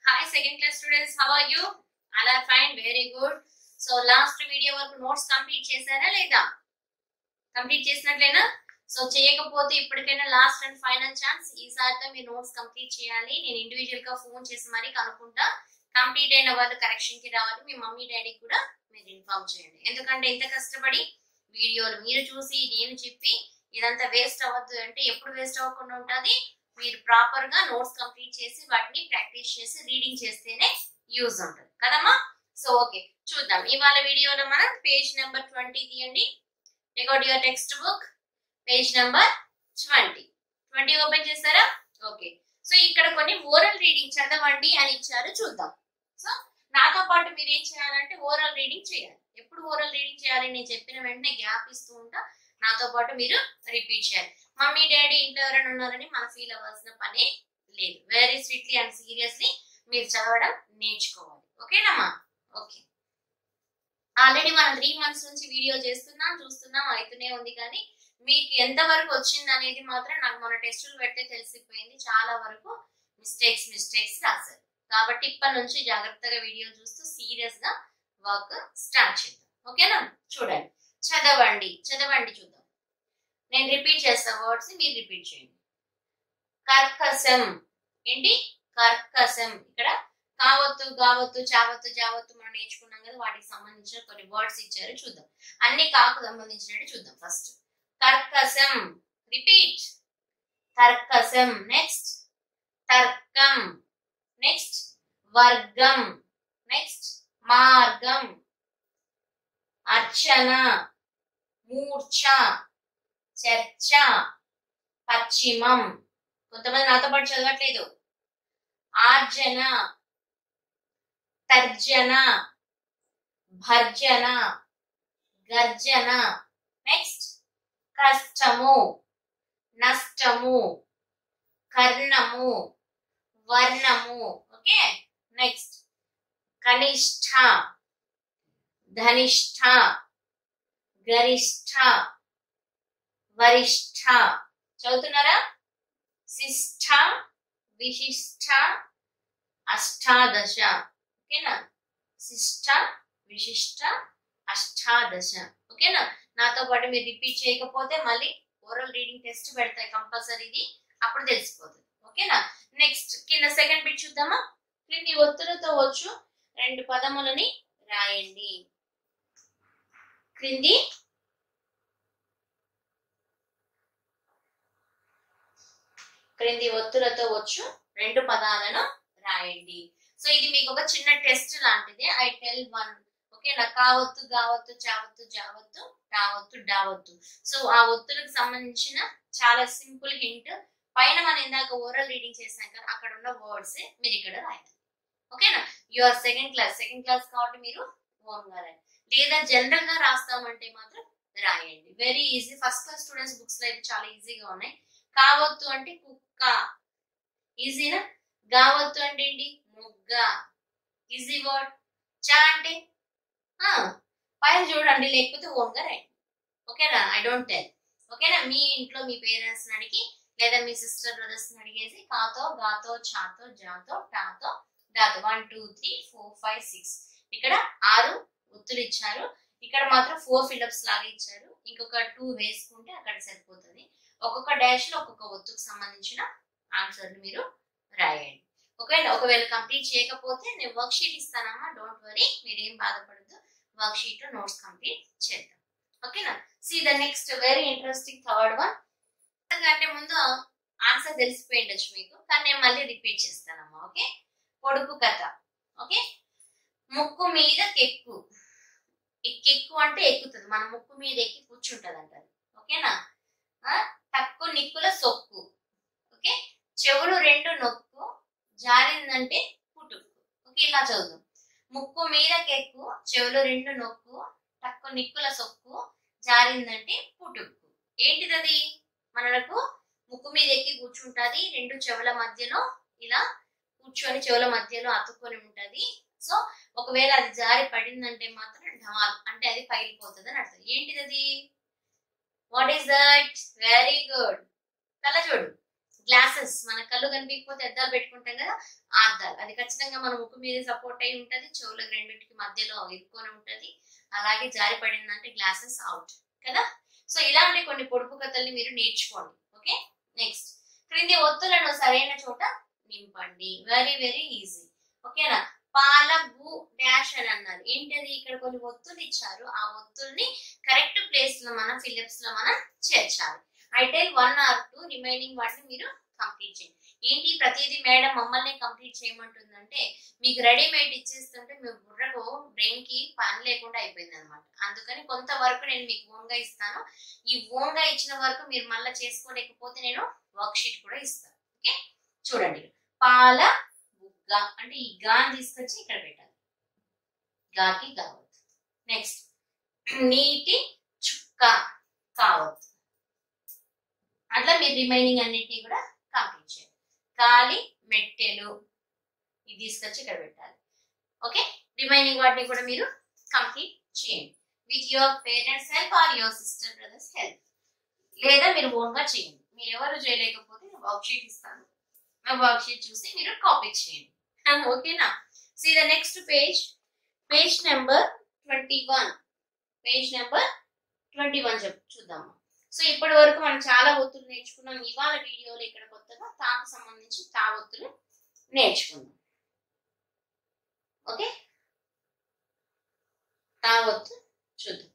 Hi second class students how are you అలా fine very good so last video వరకు notes complete చేశారా లేదా complete చేసినట్లేనా so చేయకపోతే ఇప్పటికైనా లాస్ట్ అండ్ ఫైనల్ ఛాన్స్ ఈసారితో మీ నోట్స్ కంప్లీట్ చేయాలి నేను ఇండివిజువల్ గా ఫోన్ చేసి మరీ కనుక్కుంటా కంప్లీట్ అయిన వాళ్ళు కరెక్షన్ కి రావాలి మీ మమ్మీ డాడీకి కూడా మీరు ఇన్ఫార్మ్ చేయండి ఎందుకంటే ఇంత కష్టపడి వీడియోలు మీరు చూసి నేను చెప్పి ఇదంతా వేస్ట్ అవ్వద్దు అంటే ఎప్పుడు వేస్ట్ అవ్వకుండా ఉంటుంది మీరు ప్రాపర్ గా నోట్స్ కంప్లీట్ చేసి వాటిని ప్రాక్టీస్ చేసి రీడింగ్ చేస్తేనే యూజ్ ఉంటుంది కదమ్మా సో ఓకే చూద్దాం ఇవాళ వీడియోలో మనం పేజ్ నెంబర్ ట్వంటీ తీయండి record your text book page number twenty twenty open చేస్తారా ఓకే సో ఇక్కడ కొన్ని ఓరల్ రీడింగ్ చదవండి అని ఇచ్చారు చూద్దాం సో నాతో పాటు మీరు ఏం చేయాలంటే ఓరల్ రీడింగ్ చేయాలి ఎప్పుడు ఓరల్ రీడింగ్ చేయాలి నేను చెప్పిన వెంటనే గ్యాప్ ఇస్తూ ఉంటా నాతో పాటు మీరు రిపీట్ చేయాలి మమ్మీ డాడీ ఇంట్లో ఎవరైనా ఉన్నారని మనం ఫీల్ అవ్వాల్సిన పని లేదు వెరీ స్వీట్లీ అండ్ సీరియస్లీ మీరు చదవడం నేర్చుకోవాలి ఓకేనమ్మా ఓకే ఆల్రెడీ మనం త్రీ మంత్స్ నుంచి వీడియో చేస్తున్నాం చూస్తున్నాం అవుతూనే ఉంది కానీ మీకు ఎంత వరకు వచ్చింది అనేది మాత్రం నాకు మన టెస్టులు పెడితే తెలిసిపోయింది చాలా వరకు మిస్టేక్స్ మిస్టేక్స్ రాశారు కాబట్టి ఇప్పటి నుంచి జాగ్రత్తగా వీడియో చూస్తూ సీరియస్ గా వర్క్ స్టార్ట్ చేద్దాం ఓకేనా చూడండి చదవండి చదవండి చూద్దాం నేను రిపీట్ చేస్తా వర్డ్స్ మీరు రిపీట్ చేయండి కర్కశం ఏంటి కర్కశం ఇక్కడ కావత్తు గావత్తు చావత్తు జావత్తు మనం నేర్చుకున్నాం కదా వాటికి సంబంధించిన కొన్ని వర్డ్స్ ఇచ్చారు చూద్దాం అన్ని కాకు సంబంధించినట్టు చూద్దాం ఫస్ట్ కర్కశం రిపీట్ కర్కశం నెక్స్ట్ తర్కం నెక్స్ట్ వర్గం నెక్స్ట్ మార్గం అర్చన మూర్ఛ చర్చ పశ్చిమం కొంతమంది నాతో పాటు చదవట్లేదు ఆర్జన తర్జన భర్జన గర్జన నెక్స్ట్ కష్టము నష్టము కర్ణము వర్ణము ఓకే నెక్స్ట్ కనిష్ట ధనిష్ట గరిష్ట వరిష్ట చదువుతున్నారా శిష్ట విశిష్ట అష్టాదశ ఓకేనా శిష్ట విశిష్ట అష్టాదశ ఓకేనా నాతో పాటు మీరు రిపీట్ చేయకపోతే మళ్ళీ ఓరల్ రీడింగ్ టెస్ట్ పెడతాయి కంపల్సరీది అప్పుడు తెలిసిపోతుంది ఓకేనా నెక్స్ట్ కింద సెకండ్ బిట్ చూద్దామా క్రింది ఒత్తులతో వచ్చు రెండు పదములని రాయండి క్రింది క్రింది ఒత్తులతో వచ్చు రెండు పదాలను రాయండి సో ఇది మీకు ఒక చిన్న టెస్ట్ లాంటిది ఐ టెల్ వన్ ఓకేనా కావత్తు గావత్తు చావత్తు జావత్తు టావత్తు డావత్తు సో ఆ ఒత్తులకు సంబంధించిన చాలా సింపుల్ హింట్ పైన మనం ఇందాక ఓరల్ రీడింగ్ చేసాం కదా అక్కడ ఉన్న వర్డ్స్ మీరు ఇక్కడ రాయాలి ఓకేనా your second class second class కాబట్టి మీరు ఓన్ గా రాయాలి లేదా జనరల్ గా రాస్తామంటే మాత్రం రాయండి very easy first class students books లో అయితే చాలా ఈజీగా ఉన్నాయి కావత్తు అంటే కుక్క ఈజీనా గావత్తు అంటే ఏంటి ముగ్గ ఈజీ వర్డ్ చా అంటే పైన చూడండి లేకపోతే ఓన్ గా రాయండి ఓకేనా ఐ డోంట్ టెల్ ఓకేనా మీ ఇంట్లో మీ పేరెంట్స్ అడిగి లేదా మీ సిస్టర్ బ్రదర్స్ అడిగేసి కాతో గాతో చాతో జాతో టాతో డాతో one two three four five six ఇక్కడ ఆరు ఒత్తులు ఇచ్చారు ఇక్కడ మాత్రం ఫోర్ ఫిలప్స్ లాగా ఇచ్చారు ఇంకొక టూ వేసుకుంటే అక్కడ సరిపోతుంది ఒక్కొక్క డాష్ లో ఒక్కొక్క ఒత్తుకు సంబంధించిన ఆన్సర్లు మీరు రాయండి ఒకవేళ ఒకవేళ కంప్లీట్ చేయకపోతే నేను వర్క్ షీట్ ఇస్తానమ్మా డోంట్ వరీ మీరేం బాధపడద్దు వర్క్ షీట్ లో నోట్స్ కంప్లీట్ చేద్దాం ఓకేనా see the next very interesting third one అంటే ముందు ఆన్సర్ తెలిసిపోయి ఉండొచ్చు మీకు కానీ నేను మళ్ళీ రిపీట్ చేస్తానమ్మా ఓకే పొడుపు కథ ఓకే ముక్కు మీద కెక్కు కెక్కు అంటే ఎక్కుతుంది మన ముక్కు మీద ఎక్కి కూర్చుంటది అంటారు ఓకేనా తక్కు నిక్కుల సొక్కు ఓకే చెవులు రెండు నొక్కు జారిందంటే పుట్టుకు ఓకే ఇలా చదువు ముక్కు మీద కెక్కు చెవులు రెండు నొక్కు తక్కు నిక్కుల సొక్కు జారిందంటే పుట్టుకు ఏంటిదది మనకు ముక్కు మీద ఎక్కి కూర్చుంటది రెండు చెవుల మధ్యలో ఇలా కూర్చొని చెవుల మధ్యలో అతుక్కొని ఉంటది సో ఒకవేళ అది జారి పడిందంటే మాత్రం ఢమాల్ అంటే అది పగిలిపోతుంది అని అర్థం ఏంటిది అది what is that very good కళ్ళ చూడు గ్లాసెస్ మన కళ్ళు కనిపించకపోతే అద్దాలు పెట్టుకుంటాం కదా ఆ అద్దాలు అది ఖచ్చితంగా మన ముక్కు మీద సపోర్ట్ అయి ఉంటది చెవులకు రెండింటికి మధ్యలో ఇరుక్కొని ఉంటది అలాగే జారి పడిందంటే గ్లాసెస్ అవుట్ కదా సో ఇలాంటి కొన్ని పొడుపు కథల్ని మీరు నేర్చుకోండి ఓకే నెక్స్ట్ క్రింది ఒత్తులను సరైన చోట నింపండి వెరీ వెరీ ఈజీ ఓకేనా పాల భూ డాష్ అని అన్నారు ఏంటది ఇక్కడ కొన్ని ఒత్తులు ఇచ్చారు ఆ ఒత్తుల్ని కరెక్ట్ ప్లేస్ లో మనం ఫిలిప్స్ లో మనం చేర్చాలి ఐటెల్ వన్ ఆర్ టూ రిమైనింగ్ వాటిని మీరు కంప్లీట్ చేయండి ఏంటి ప్రతిదీ మేడం మమ్మల్ని కంప్లీట్ చేయమంటుందంటే మీకు రెడీమేడ్ ఇచ్చేస్తుంటే మీ బుర్రకు బ్రెయిన్ కి పని లేకుండా అయిపోయింది అనమాట అందుకని కొంతవరకు నేను మీకు ఓన్గా ఇస్తాను ఈ ఓన్గా ఇచ్చిన వరకు మీరు మళ్ళీ చేసుకోలేకపోతే నేను వర్క్ షీట్ కూడా ఇస్తాను ఓకే చూడండి పాల బుగ్గ అంటే ఈ గాని తీసుకొచ్చి ఇక్కడ పెట్టాలి గాకి కావద్దు నెక్స్ట్ నీటి చుక్క కావద్దు అట్లా మీరు రిమైనింగ్ అన్నిటినీ కూడా కంప్లీట్ చేయాలి గాలి మెట్టెలు ఇది తీసుకొచ్చి ఇక్కడ పెట్టాలి ఓకే రిమైనింగ్ వాటిని కూడా మీరు కంప్లీట్ చేయండి with your parents help or your sister brothers help లేదా మీరు ఓన్ గా చేయండి మీరు ఎవరు చేయలేకపోతే వర్క్ షీట్ ఇస్తాను ఆ వర్క్ షీట్ చూసి మీరు కాపీ చేయండి ఓకేనా see the next page page number twenty one page number twenty one చెప్ చూద్దాము సో ఇప్పటి వరకు మనం చాలా ఒత్తులు నేర్చుకున్నాం ఇవాళ వీడియోలో ఇక్కడ కొత్తగా తాకు సంబంధించి తా ఒత్తులు నేర్చుకుందాం ఓకే తా ఒత్తు చూద్దాం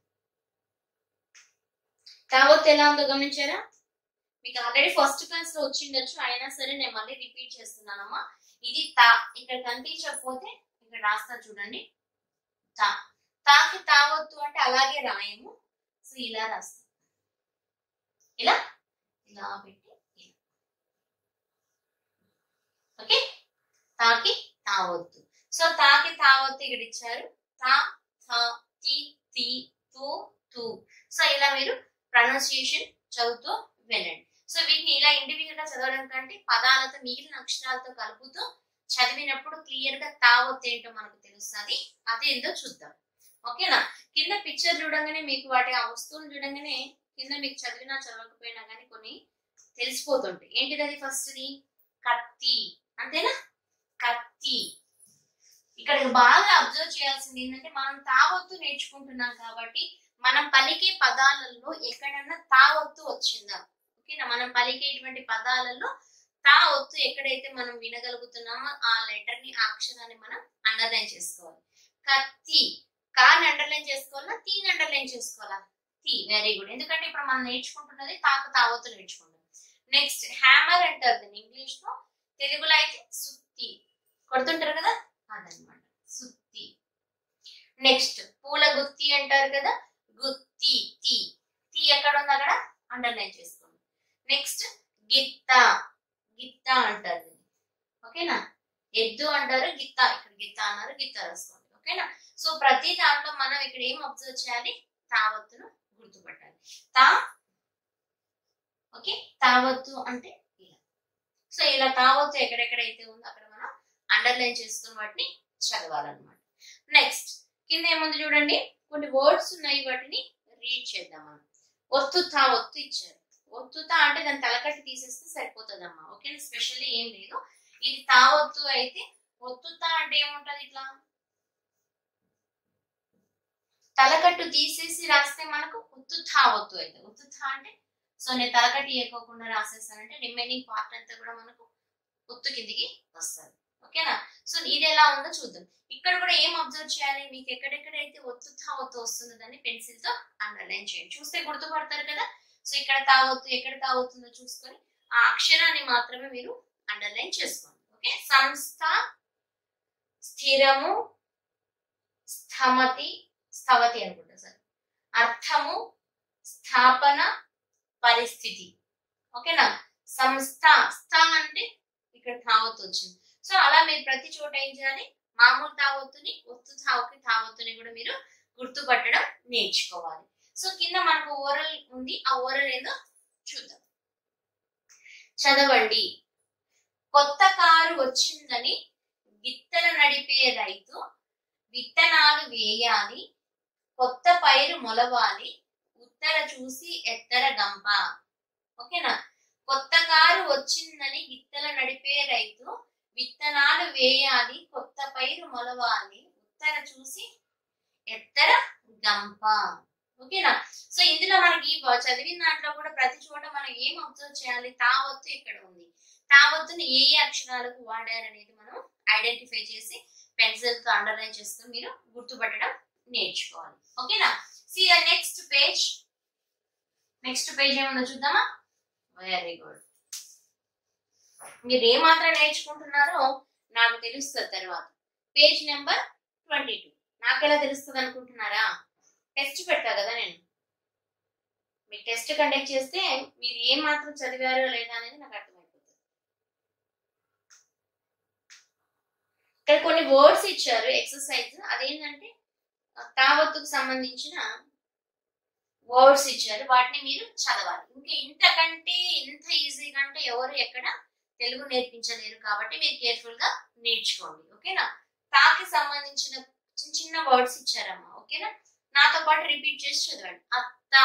తా ఒత్తు ఎలా ఉందో గమనించారా మీకు ఆల్రెడీ ఫస్ట్ క్లాస్ లో వచ్చిండొచ్చు అయినా సరే నేను మళ్ళీ రిపీట్ చేస్తున్నానమ్మా ఇది తా ఇక్కడ కనిపించకపోతే ఇక్కడ రాస్తా చూడండి తా తాకి తావద్దు అంటే అలాగే రాయము సో ఇలా రాస్తాం ఇలా ఇలా పెట్టి ఇలా. ఓకే తాకి తావద్దు సో తాకి తావద్దు ఇక్కడ ఇచ్చారు తా థ తి తి తు తు సో ఇలా మీరు ప్రొనౌన్సియేషన్ చదువుతూ వినండి సో వీటిని ఇలా ఇండివిజువల్ గా చదవడం కంటే పదాలతో మిగిలిన అక్షరాలతో కలుపుతూ చదివినప్పుడు క్లియర్ గా తావొత్తు ఏంటో మనకు తెలుస్తుంది అదేందో చూద్దాం ఓకేనా కింద పిక్చర్ చూడంగానే మీకు వాటి ఆ వస్తువులు చూడంగానే కింద మీకు చదివినా చదవకపోయినా కానీ కొన్ని తెలిసిపోతుంటాయి ఏంటిది అది ఫస్ట్ది కత్తి అంతేనా కత్తి ఇక్కడ బాగా అబ్జర్వ్ చేయాల్సింది ఏంటంటే మనం తావొత్తు నేర్చుకుంటున్నాం కాబట్టి మనం పలికే పదాలలో ఎక్కడన్నా తావొత్తు వచ్చిందా ఓకేనా మనం పలికేటువంటి పదాలలో తా ఒత్తు ఎక్కడైతే మనం వినగలుగుతున్నామో ఆ లెటర్ ని ఆ అక్షరాన్ని మనం అండర్లైన్ చేసుకోవాలి కత్తి కాని అండర్లైన్ చేసుకోవాలా తీని అండర్లైన్ చేసుకోవాలా తీ వెరీ గుడ్ ఎందుకంటే ఇప్పుడు మనం నేర్చుకుంటున్నది తాకు తావత్తు నేర్చుకుంటాం నెక్స్ట్ హ్యామర్ అంటారు దీన్ని ఇంగ్లీష్ లో తెలుగులో అయితే సుత్తి కొడుతుంటారు కదా అదనమాట సుత్తి నెక్స్ట్ పూల గుత్తి అంటారు కదా గుత్తి తీ తీ ఎక్కడ ఉంది అక్కడ అండర్లైన్ చేసుకోండి నెక్స్ట్ గిత్త గిత్త అంటారు దీన్ని. ఓకేనా ఎద్దు అంటారు గిత్త ఇక్కడ గిత్త అన్నారు గిత్త రాసుకోండి ఓకేనా సో ప్రతి దాంట్లో మనం ఇక్కడ ఏం అబ్జర్వ్ చేయాలి తావత్తును గుర్తుపట్టాలి తా ఓకే తావత్తు అంటే ఇలా సో ఇలా తావత్తు ఎక్కడెక్కడైతే ఉందో అక్కడ మనం అండర్లైన్ చేసుకుని వాటిని చదవాలన్నమాట నెక్స్ట్ కింద ఏముంది చూడండి కొన్ని వర్డ్స్ ఉన్నాయి వాటిని రీడ్ చేద్దాం మనం ఒత్తు తా ఒత్తు ఇచ్చారు ఒత్తుతా అంటే దాని తలకట్టి తీసేస్తే సరిపోతుందమ్మా ఓకే స్పెషల్లీ ఏం లేదు ఇది తావొత్తు అయితే ఒత్తుతా అంటే ఏముంటది ఇట్లా తలకట్టు తీసేసి రాస్తే మనకు ఒత్తు తావొత్తు అయితే ఒత్తుతా అంటే సో నేను తలకట్టు ఇవ్వకోకుండా రాసేస్తానంటే రిమైనింగ్ పార్ట్ అంతా కూడా మనకు ఒత్తు కిందికి వస్తుంది ఓకేనా సో ఇది ఎలా ఉందో చూద్దాం ఇక్కడ కూడా ఏం అబ్జర్వ్ చేయాలి మీకు ఎక్కడెక్కడైతే ఒత్తు తా ఒత్తు వస్తుందో దాన్ని పెన్సిల్ తో అండర్లైన్ చేయండి చూస్తే గుర్తుపడతారు కదా సో ఇక్కడ తావొత్తు ఎక్కడ తావొత్తుందో చూసుకొని ఆ అక్షరాన్ని మాత్రమే మీరు అండర్లైన్ చేసుకోండి ఓకే సంస్థ స్థిరము స్థమతి స్థవతి అనుకుంటా సార్ అర్థము స్థాపన పరిస్థితి ఓకేనా సంస్థ స్థ అంటే ఇక్కడ తావత్తు వచ్చింది సో అలా మీరు ప్రతి చోట ఏం చేయాలి మామూలు తావత్తుని ఒత్తు తావుకి తావత్తుని కూడా మీరు గుర్తుపట్టడం నేర్చుకోవాలి సో కింద మనకు ఓరల్ ఉంది ఆ ఓరల్ ఏందో చూద్దాం చదవండి కొత్త కారు వచ్చిందని విత్తన నడిపే రైతు విత్తనాలు వేయాలి కొత్త పైరు మొలవాలి ఉత్తర చూసి ఎత్తర గంప ఓకేనా కొత్త కారు వచ్చిందని గిత్తల నడిపే రైతు విత్తనాలు వేయాలి కొత్త పైరు మొలవాలి ఉత్తర చూసి ఎత్తర గంప ఓకేనా సో ఇందులో మనకి బ- చదివిన దాంట్లో కూడా ప్రతి చోట మనం ఏం అబ్జర్వ్ చేయాలి తావత్తు ఇక్కడ ఉంది తావత్తుని ఏ ఏ అక్షరాలకు వాడారనేది మనం ఐడెంటిఫై చేసి పెన్సిల్ తో అండర్లైన్ చేస్తూ మీరు గుర్తుపట్టడం నేర్చుకోవాలి ఓకేనా see next page next page ఏముందో చూద్దామా వెరీ గుడ్ మీరు ఏ మాత్రం నేర్చుకుంటున్నారో నాకు తెలుస్తుంది తర్వాత పేజ్ నెంబర్ ట్వంటీ టూ నాకెలా తెలుస్తుంది అనుకుంటున్నారా టెస్ట్ పెడతా కదా నేను మీకు టెస్ట్ కండక్ట్ చేస్తే మీరు ఏం మాత్రం చదివారో లేదా అనేది నాకు అర్థమైపోతుంది ఇక్కడ కొన్ని వర్డ్స్ ఇచ్చారు ఎక్సర్సైజ్ అదేంటంటే ఆ, తావత్తుకు సంబంధించిన వర్డ్స్ ఇచ్చారు వాటిని మీరు చదవాలి ఇంకా ఇంతకంటే ఇంత ఈజీగా అంటే ఎవరు ఎక్కడ తెలుగు నేర్పించలేరు కాబట్టి మీరు కేర్ఫుల్ గా నేర్చుకోండి ఓకేనా తాకి సంబంధించిన చిన్న చిన్న వర్డ్స్ ఇచ్చారమ్మా ఓకేనా నాతో పాటు రిపీట్ చేసి చదవండి అత్త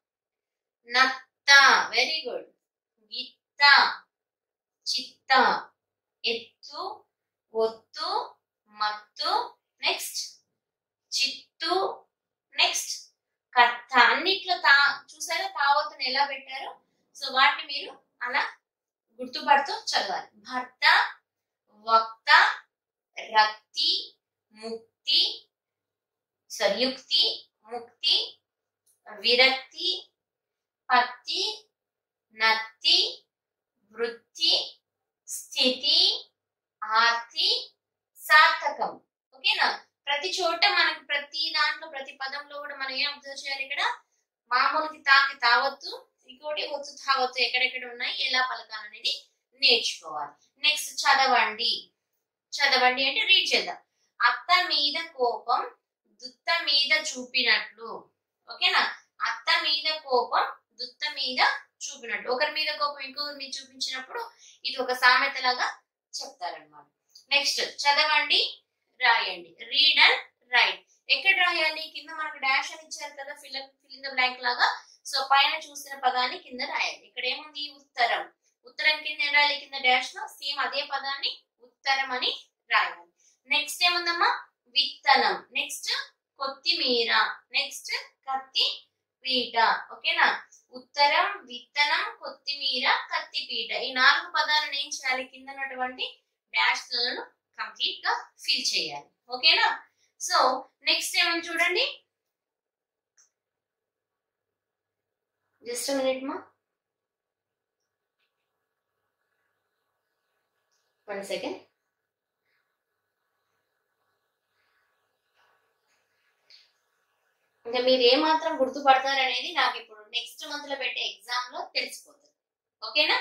నత్త వెరీ గుడ్ గిత్త చిత్త ఎత్తు ఒత్తు మత్తు నెక్స్ట్ చిత్తు నెక్స్ట్ కర్త అన్నిట్లో తా చూసారా తావత్తుని ఎలా పెట్టారు సో వాటిని మీరు అలా గుర్తుపడుతూ చదవాలి భర్త వక్త రక్తి ముక్తి సారీ యుక్తి ముక్తి విరక్తి పత్తి నత్తి వృత్తి స్థితి ఆర్తి సార్థకం ఓకేనా ప్రతి చోట మనకి ప్రతి దాంట్లో ప్రతి పదంలో కూడా మనం ఏం అబ్జర్వ్ చేయాలి ఇక్కడ మామూలుకి తాకి తావత్తు ఇంకోటి ఒత్తు తావత్తు ఎక్కడెక్కడ ఉన్నాయి ఎలా పలకాలనేది నేర్చుకోవాలి నెక్స్ట్ చదవండి చదవండి అంటే రీడ్ చేద్దాం అత్త మీద కోపం దుత్త మీద చూపినట్లు ఓకేనా అత్త మీద కోపం దుత్త మీద చూపినట్టు ఒకరి మీద కోపం ఇంకొకరి మీద చూపించినప్పుడు ఇది ఒక సామెత లాగా చెప్తారనమాట నెక్స్ట్ చదవండి రాయండి రీడ్ అండ్ రైట్ ఎక్కడ రాయాలి కింద మనకు డాష్ అని ఇచ్చారు కదా fill fill in the blank లాగా సో పైన చూసిన పదాన్ని కింద రాయాలి ఇక్కడ ఏముంది ఉత్తరం ఉత్తరం కింద ఏం రాయాలి కింద డాష్ లో సేమ్ అదే పదాన్ని ఉత్తరం అని రాయాలి నెక్స్ట్ ఏముందమ్మా విత్తనం నెక్స్ట్ కొత్తిమీర నెక్స్ట్ కత్తి పీట ఓకేనా ఉత్తరం విత్తనం కొత్తిమీర కత్తిపీట ఈ నాలుగు పదాలను ఏం చేయాలి కింద ఉన్నటువంటి డాష్ లను కంప్లీట్ గా ఫిల్ చేయాలి ఓకేనా సో నెక్స్ట్ ఏమని చూడండి జస్ట్ మినిట్ మా వన్ సెకండ్ ఇంకా మీరు ఏ మాత్రం గుర్తుపడతారనేది నాకు ఇప్పుడు నెక్స్ట్ మంత్ లో పెట్టే ఎగ్జామ్ లో తెలిసిపోతుంది ఓకేనా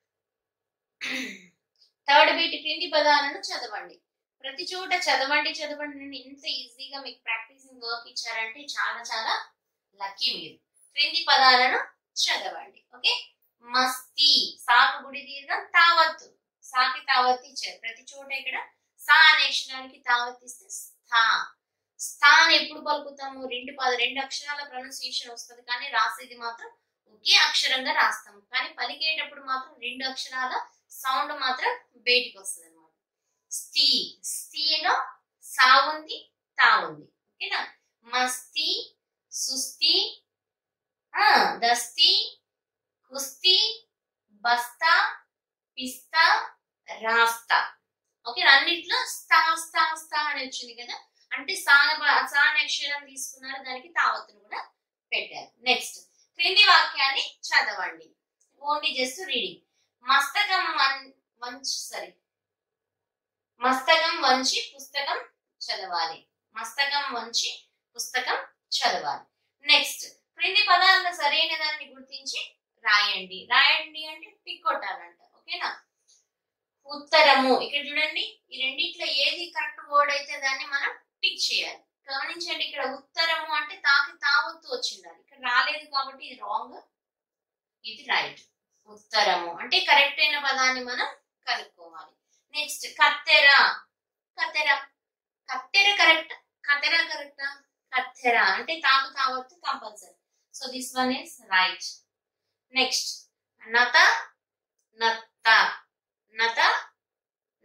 థర్డ్ బీట్ క్రింది పదాలను చదవండి ప్రతి చోట చదవండి చదవండి నుండి ఇంత ఈజీగా మీకు ప్రాక్టీసింగ్ వర్క్ ఇచ్చారంటే చాలా చాలా లక్కీ మీరు క్రింది పదాలను చదవండి ఓకే మస్తి సాకు గుడి దీర్ఘం తావత్తు సాకి తావత్తు ఇచ్చారు ప్రతి చోట ఇక్కడ సా అనే అక్షరానికి తావత్తు ఇస్తే స్థా స్థాన్ ఎప్పుడు పలుకుతాము రెండు పద రెండు అక్షరాల ప్రొనౌన్సియేషన్ వస్తుంది కానీ రాసేది మాత్రం ఒకే అక్షరంగా రాస్తాము కానీ పలికేటప్పుడు మాత్రం రెండు అక్షరాల సౌండ్ మాత్రం బయటికి వస్తుంది అనమాట స్థీ స్థీలో సా ఉంది తా ఉంది ఓకేనా మస్తి సుస్తి ఆ దస్తి కుస్తీ బస్తా పిస్తా రాస్తా ఓకే అన్నిట్లో స్థా స్థా స్థా అని వచ్చింది కదా అంటే సాన సా అనే అక్షరం తీసుకున్నారు దానికి తావత్తును కూడా పెట్టారు నెక్స్ట్ క్రింది వాక్యాన్ని చదవండి ఓన్లీ జస్ట్ రీడింగ్ మస్తకం వన్ వంచి సరి మస్తకం వంచి పుస్తకం చదవాలి మస్తకం వంచి పుస్తకం చదవాలి నెక్స్ట్ క్రింది పదాలను సరైన దాన్ని గుర్తించి రాయండి రాయండి అంటే టిక్ కొట్టాలంట ఓకేనా ఉత్తరము ఇక్కడ చూడండి ఈ రెండిట్లో ఏది కరెక్ట్ వర్డ్ అయితే దాన్ని మనం టిక్ చేయాలి గమనించండి ఇక్కడ ఉత్తరము అంటే తాకి తావత్తు వచ్చిండాలి ఇక్కడ రాలేదు కాబట్టి ఇది రాంగ్ ఇది రైట్ ఉత్తరము అంటే కరెక్ట్ అయిన పదాన్ని మనం కనుక్కోవాలి నెక్స్ట్ కత్తెర కత్తెర కత్తెర కరెక్ట్ కత్తెర కరెక్టా కత్తెర అంటే తాకు తావత్తు compulsory so this one is right next నత నత్త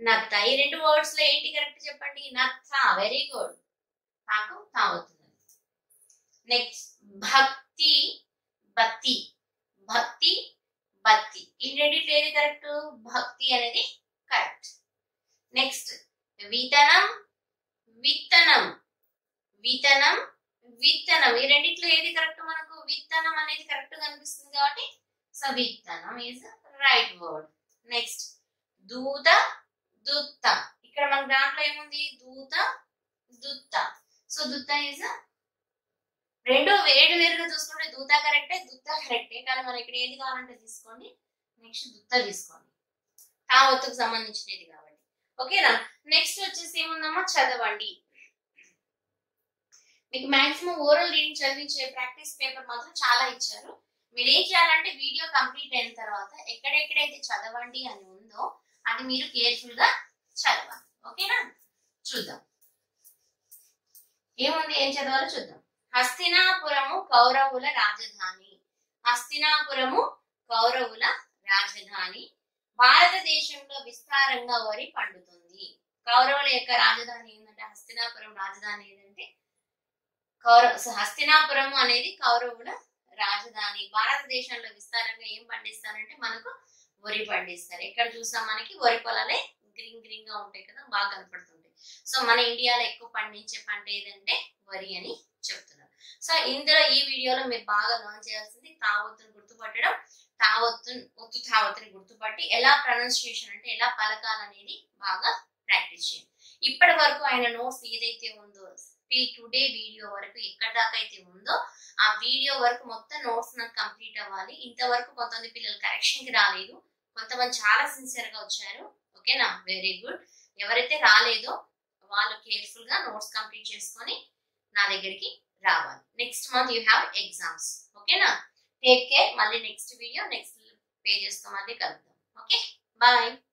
నత్త ఈ రెండు వర్డ్స్ లో ఏంటి కరెక్ట్ చెప్పండి నత్త వెరీ గుడ్ నాకు తావుతుంది నెక్స్ట్ భక్తి బత్తి భక్తి బత్తి ఈ రెండిట్లో ఏది కరెక్ట్ భక్తి అనేది కరెక్ట్ నెక్స్ట్ వితనం విత్తనం వితనం విత్తనం ఈ రెండిట్లో ఏది కరెక్ట్ మనకు విత్తనం అనేది కరెక్ట్ కనిపిస్తుంది కాబట్టి సో విత్తనం ఈజ్ రైట్ వర్డ్ నెక్స్ట్ దూత దుత్త ఇక్కడ మన దాంట్లో ఏముంది దూత దుత్త సో దుత్త ఈజ్ రెండు వేరు వేరుగా చూసుకుంటే దూత కరెక్టే దుత్త కరెక్టే కానీ మనం ఇక్కడ ఏది కావాలంటే తీసుకోండి నెక్స్ట్ దుత్త తీసుకోండి ఆ ఒత్తుకు సంబంధించినది కాబట్టి ఓకేనా నెక్స్ట్ వచ్చేసి ఏముందమ్మా చదవండి మీకు మాక్సిమం ఓరల్ రీడింగ్ చదివించే ప్రాక్టీస్ పేపర్ మాత్రం చాలా ఇచ్చారు మీరు ఏం చేయాలంటే వీడియో కంప్లీట్ అయిన తర్వాత ఎక్కడెక్కడైతే చదవండి అని ఉందో అది మీరు కేర్ఫుల్ గా చదవాలి ఓకేనా చూద్దాం ఏముంది ఏం చదవాలో చూద్దాం హస్తినాపురము కౌరవుల రాజధాని హస్తినాపురము కౌరవుల రాజధాని భారతదేశంలో విస్తారంగా వరి పండుతుంది కౌరవుల యొక్క రాజధాని ఏంటంటే హస్తినాపురం రాజధాని ఏంటంటే కౌరవ సో హస్తినాపురం అనేది కౌరవుల రాజధాని భారతదేశంలో విస్తారంగా ఏం పండిస్తారంటే మనకు వరి పండిస్తారు ఎక్కడ చూసినా మనకి వరి పొలాలే గ్రీన్ గ్రీన్ గా ఉంటాయి కదా బాగా కనపడుతుంటాయి సో మన ఇండియాలో ఎక్కువ పండించే పంట ఏదంటే వరి అని చెప్తున్నారు సో ఇందులో ఈ వీడియోలో మీరు బాగా లర్న్ చేయాల్సింది తావొత్తును గుర్తుపట్టడం తావొత్తు ఒత్తు తావొత్తుని గుర్తుపట్టి ఎలా ప్రొనౌన్సియేషన్ అంటే ఎలా పలకాలనేది బాగా ప్రాక్టీస్ చేయండి ఇప్పటి వరకు ఆయన నోట్స్ ఏదైతే ఉందో టుడే వీడియో వరకు ఎక్కడ దాకా అయితే ఉందో ఆ వీడియో వరకు మొత్తం నోట్స్ నాకు కంప్లీట్ అవ్వాలి ఇంతవరకు కొంతమంది పిల్లలు కరెక్షన్ కి రాలేదు కొంతమంది చాలా సిన్సియర్ గా వచ్చారు ఓకేనా వెరీ గుడ్ ఎవరైతే రాలేదో వాళ్ళు కేర్ఫుల్ గా నోట్స్ కంప్లీట్ చేసుకొని నా దగ్గరికి రావాలి next month you have exams ఓకేనా టేక్ కేర్ మళ్ళీ నెక్స్ట్ వీడియో నెక్స్ట్ పేజెస్ తో మళ్ళీ కలుద్దాం ఓకే బాయ్